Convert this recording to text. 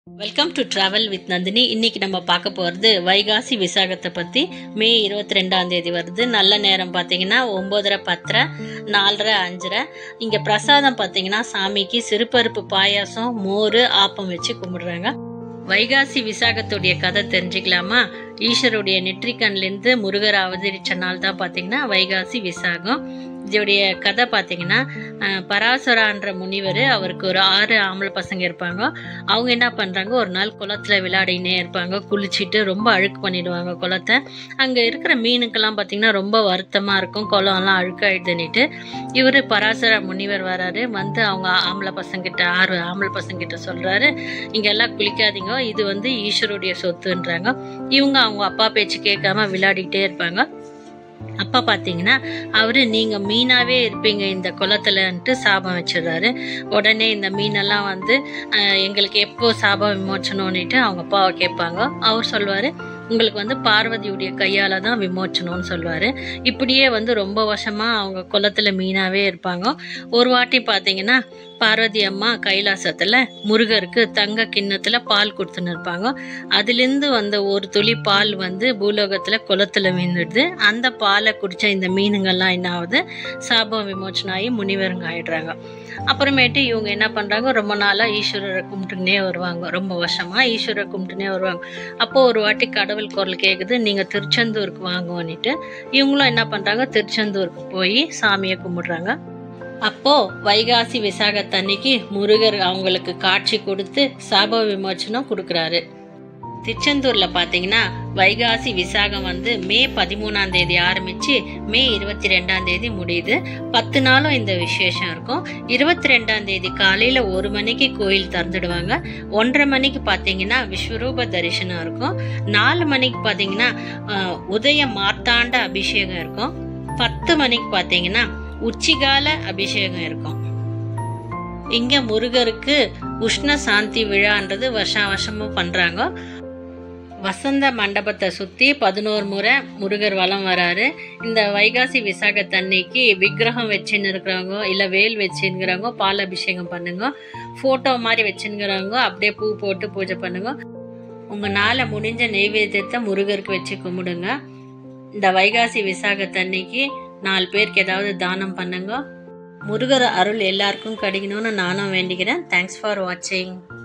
welcome to travel with Nandini இன்னைக்கு நம்ம பார்க்க போகிறது வைகாசி விசாகத்தை பற்றி மே இருபத்தி ரெண்டாம் தேதி வருது நல்ல நேரம் பார்த்தீங்கன்னா ஒம்போதரை பத்தரை நாலரை அஞ்சரை இங்கே பிரசாதம் பார்த்தீங்கன்னா சாமிக்கு சிறுபருப்பு பாயாசம் மோர் ஆப்பம் வச்சு கும்பிடுறாங்க வைகாசி விசாகத்துடைய கதை தெரிஞ்சுக்கலாமா ஈஸ்வருடைய நெற்றிக்கண்லேருந்து முருகர் அவதரிச்ச நாள் தான் பார்த்தீங்கன்னா வைகாசி விசாகம் இதோடைய கதை பார்த்தீங்கன்னா அஹ், பராசரான்ற முனிவர் அவருக்கு ஒரு ஆறு ஆம்பளை பசங்க இருப்பாங்க அவங்க என்ன பண்ணுறாங்க ஒரு நாள் குளத்துல விளையாடினே இருப்பாங்க குளிச்சுட்டு ரொம்ப அழுக்கு பண்ணிடுவாங்க குளத்தை அங்கே இருக்கிற மீனுக்கெல்லாம் பார்த்தீங்கன்னா ரொம்ப வருத்தமாக இருக்கும் குளம்லாம் அழுக்காயிடுதுன்னுட்டு இவர் பராசர முனிவர் வராரு வந்து அவங்க ஆம்பளை பசங்கிட்ட ஆறு ஆம்பளை பசங்கிட்ட சொல்கிறாரு இங்கெல்லாம் குளிக்காதீங்க இது வந்து ஈஸ்வருடைய சொத்துன்றாங்க இவங்க அவங்க அப்பா பேச்சு கேட்காம விளையாடிக்கிட்டே இருப்பாங்க அப்பா பார்த்தீங்கன்னா அவரு நீங்க மீனாவே இருப்பீங்க இந்த குளத்துலன்ட்டு சாபம் வச்சிடுறாரு உடனே இந்த மீனெல்லாம் வந்து அஹ், எங்களுக்கு எப்போ சாபம் விமோச்சனம்னுட்டு அவங்க அப்பாவை கேட்பாங்க அவர் சொல்லுவாரு உங்களுக்கு வந்து பார்வதியுடைய கையால தான் விமோச்சனம்னு சொல்லுவாரு இப்படியே வந்து ரொம்ப வருஷமா அவங்க குளத்துல மீனாவே இருப்பாங்க ஒரு வாட்டி பார்த்தீங்கன்னா பார்வதி அம்மா கைலாசத்துல முருகருக்கு தங்க கிண்ணத்துல பால் கொடுத்துன்னு இருப்பாங்க அதுலேருந்து வந்த ஒரு துளி பால் வந்து பூலோகத்துல குளத்துல மீந்துடுது அந்த பாலை குடிச்ச இந்த மீனுங்கள்லாம் என்ன ஆகுது சாபம் விமோச்சனம் ஆகி முனிவருங்க ஆயிடுறாங்க அப்புறமேட்டு இவங்க என்ன பண்றாங்க ரொம்ப நாளா ஈஸ்வரரை கும்பிட்டுனே வருவாங்க ரொம்ப வருஷமா ஈஸ்வரரை கும்பிட்டுனே வருவாங்க அப்போ ஒரு வாட்டி கடவுள் குரல் கேக்குது நீங்க திருச்செந்தூருக்கு வாங்குவோன்னுட்டு இவங்களும் என்ன பண்றாங்க திருச்செந்தூருக்கு போய் சாமியை கும்பிடுறாங்க அப்போ வைகாசி விசாகத்தன்னைக்கு முருகர் அவங்களுக்கு காட்சி கொடுத்து சாப விமோச்சனம் கொடுக்குறாரு திருச்செந்தூர்ல பாத்தீங்கன்னா வைகாசி விசாகம் வந்து மே பதிமூணாம் தேதி ஆரம்பிச்சு மே இருபத்தி ரெண்டாம் தேதி முடியுது பத்து நாளும் இந்த விசேஷம் இருக்கும் இருபத்தி ரெண்டாம் தேதி காலையில ஒரு மணிக்கு கோயில் திறந்துடுவாங்க ஒன்றரை மணிக்கு பாத்தீங்கன்னா விஸ்வரூப தரிசனம் இருக்கும் நாலு மணிக்கு பாத்தீங்கன்னா ஆஹ், உதய மார்த்தாண்ட அபிஷேகம் இருக்கும் பத்து மணிக்கு பாத்தீங்கன்னா உச்சிகால அபிஷேகம் இருக்கும் இங்க முருகருக்கு உஷ்ண சாந்தி விழான்றது வருஷா வருஷமும் பண்றாங்க வசந்த மண்டபத்தை சுத்தி பதினோரு முறை முருகர் வலம் வராரு இந்த வைகாசி விசாகத்தன்னைக்கு விக்கிரகம் வச்சுன்னு இருக்கிறவங்க இல்ல வேல் வச்சுங்கிறவங்க பால் அபிஷேகம் பண்ணுங்க போட்டோ மாதிரி வச்சுங்கிறவங்க அப்படியே பூ போட்டு பூஜை பண்ணுங்க உங்களால முடிஞ்ச நெய்வேத்தியத்தை முருகருக்கு வச்சு கும்பிடுங்க இந்த வைகாசி விசாகத்தன்னைக்கு நாலு பேருக்கு ஏதாவது தானம் பண்ணுங்க முருகர் அருள் எல்லாருக்கும் கிடைக்கணும்னு நானும் வேண்டிக்கிறேன் தேங்க்ஸ் ஃபார் வாட்சிங்